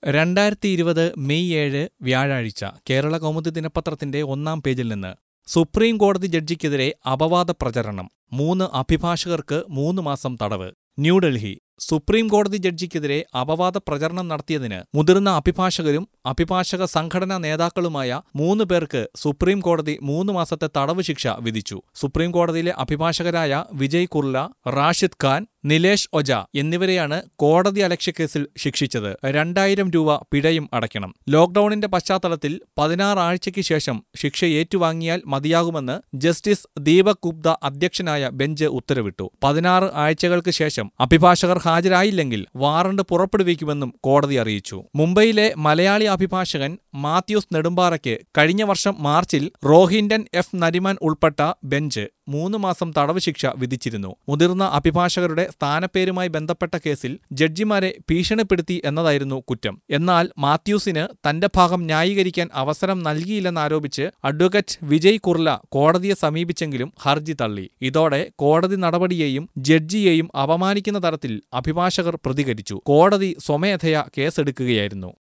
രണ്ടായിരത്തി ഇരുപത് മെയ് ഏഴ് വ്യാഴാഴ്ച കേരള കൗമുദി ദിനപത്രത്തിന്റെ ഒന്നാം പേജിൽ നിന്ന് സുപ്രീം കോടതി ജഡ്ജിക്കെതിരെ അപവാദ പ്രചരണം മൂന്ന് അഭിഭാഷകർക്ക് മൂന്ന് മാസം തടവ് ന്യൂഡൽഹി സുപ്രീം കോടതി ജഡ്ജിക്കെതിരെ അപവാദ പ്രചരണം നടത്തിയതിന് മുതിർന്ന അഭിഭാഷകരും അഭിഭാഷക സംഘടനാ നേതാക്കളുമായ മൂന്ന് പേർക്ക് സുപ്രീം കോടതി മൂന്ന് മാസത്തെ തടവ് ശിക്ഷ വിധിച്ചു സുപ്രീം കോടതിയിലെ അഭിഭാഷകരായ വിജയ് കുർല റാഷിദ് ഖാൻ നിലേഷ് ഒജ എന്നിവരെയാണ് കോടതി അലക്ഷ്യക്കേസിൽ ശിക്ഷിച്ചത് രണ്ടായിരം രൂപ പിഴയും അടയ്ക്കണം ലോക്ഡൌണിന്റെ പശ്ചാത്തലത്തിൽ പതിനാറ് ആഴ്ചയ്ക്ക് ശേഷം ശിക്ഷ ഏറ്റുവാങ്ങിയാൽ മതിയാകുമെന്ന് ജസ്റ്റിസ് ദീപക് ഗുപ്ത അധ്യക്ഷനായ ബെഞ്ച് ഉത്തരവിട്ടു പതിനാറ് ആഴ്ചകൾക്ക് ശേഷം അഭിഭാഷകർ ഹാജരായില്ലെങ്കിൽ വാറണ്ട് പുറപ്പെടുവിക്കുമെന്നും കോടതി അറിയിച്ചു മുംബൈയിലെ മലയാളി അഭിഭാഷകൻ മാത്യൂസ് നെടുമ്പാറയ്ക്ക് കഴിഞ്ഞ വർഷം മാർച്ചിൽ റോഹിൻഡൻ എഫ് നരിമാൻ ഉൾപ്പെട്ട ബെഞ്ച് മൂന്ന് മാസം തടവ് ശിക്ഷ വിധിച്ചിരുന്നു മുതിർന്ന അഭിഭാഷകരുടെ സ്ഥാനപ്പേരുമായി ബന്ധപ്പെട്ട കേസിൽ ജഡ്ജിമാരെ ഭീഷണിപ്പെടുത്തി എന്നതായിരുന്നു കുറ്റം എന്നാൽ മാത്യൂസിന് തന്റെ ഭാഗം ന്യായീകരിക്കാൻ അവസരം നൽകിയില്ലെന്നാരോപിച്ച് അഡ്വക്കേറ്റ് വിജയ് കുർല കോടതിയെ സമീപിച്ചെങ്കിലും ഹർജി തള്ളി ഇതോടെ കോടതി നടപടിയെയും ജഡ്ജിയെയും അപമാനിക്കുന്ന തരത്തിൽ അഭിഭാഷകർ പ്രതികരിച്ചു കോടതി സ്വമേധയാ കേസെടുക്കുകയായിരുന്നു